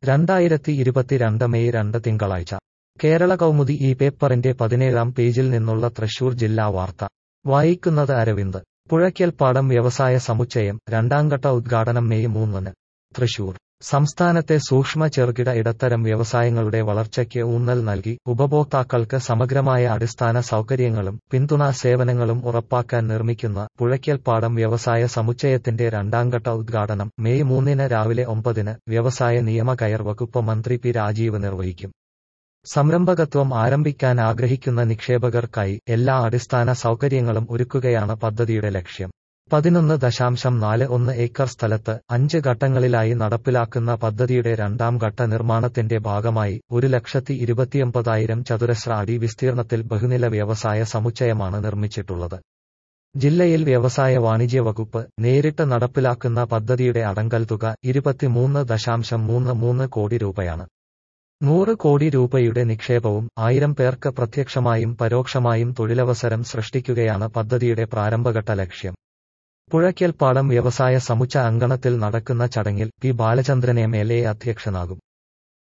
രണ്ടായിരത്തി ഇരുപത്തിരണ്ട് മെയ് രണ്ട് തിങ്കളാഴ്ച കേരള കൗമുദി ഈ പേപ്പറിന്റെ പതിനേഴാം പേജിൽ നിന്നുള്ള തൃശൂർ ജില്ലാ വാർത്ത വായിക്കുന്നത് അരവിന്ദ് പുഴയ്ക്കൽപ്പാടം വ്യവസായ സമുച്ചയം രണ്ടാംഘട്ട ഉദ്ഘാടനം മെയ് മൂന്നിന് തൃശൂർ സംസ്ഥാനത്തെ സൂക്ഷ്മ ചെറുകിട ഇടത്തരം വ്യവസായങ്ങളുടെ വളർച്ചയ്ക്ക് ഊന്നൽ നൽകി ഉപഭോക്താക്കൾക്ക് സമഗ്രമായ അടിസ്ഥാന സൗകര്യങ്ങളും പിന്തുണാ സേവനങ്ങളും ഉറപ്പാക്കാൻ നിർമ്മിക്കുന്ന പുഴയ്ക്കൽപ്പാടം വ്യവസായ സമുച്ചയത്തിന്റെ രണ്ടാംഘട്ട ഉദ്ഘാടനം മെയ് മൂന്നിന് രാവിലെ ഒമ്പതിന് വ്യവസായ നിയമ കയർ വകുപ്പ് മന്ത്രി പി രാജീവ് നിർവഹിക്കും സംരംഭകത്വം ആരംഭിക്കാൻ ആഗ്രഹിക്കുന്ന നിക്ഷേപകർക്കായി എല്ലാ അടിസ്ഥാന സൗകര്യങ്ങളും ഒരുക്കുകയാണ് പദ്ധതിയുടെ ലക്ഷ്യം പതിനൊന്ന് ദശാംശം നാല് ഒന്ന് ഏക്കർ സ്ഥലത്ത് അഞ്ച് ഘട്ടങ്ങളിലായി നടപ്പിലാക്കുന്ന പദ്ധതിയുടെ രണ്ടാം ഘട്ട നിർമ്മാണത്തിന്റെ ഭാഗമായി ഒരു ലക്ഷത്തി ഇരുപത്തിയൊമ്പതായിരം ചതുരശ്ര അടി വിസ്തീർണത്തിൽ ബഹുനില വ്യവസായ സമുച്ചയമാണ് നിർമ്മിച്ചിട്ടുള്ളത് ജില്ലയിൽ വ്യവസായ വാണിജ്യ വകുപ്പ് നേരിട്ട് നടപ്പിലാക്കുന്ന പദ്ധതിയുടെ അടങ്കൽ തുക ഇരുപത്തിമൂന്ന് ദശാംശം മൂന്ന് മൂന്ന് കോടി രൂപയാണ് നൂറ് കോടി രൂപയുടെ നിക്ഷേപവും ആയിരം പേർക്ക് പ്രത്യക്ഷമായും പരോക്ഷമായും തൊഴിലവസരം സൃഷ്ടിക്കുകയാണ് പദ്ധതിയുടെ പ്രാരംഭഘട്ട ലക്ഷ്യം പുഴയ്ക്കൽപ്പാടം വ്യവസായ സമുച്ച അങ്കണത്തിൽ നടക്കുന്ന ചടങ്ങിൽ P Balachandran M L A അധ്യക്ഷനാകും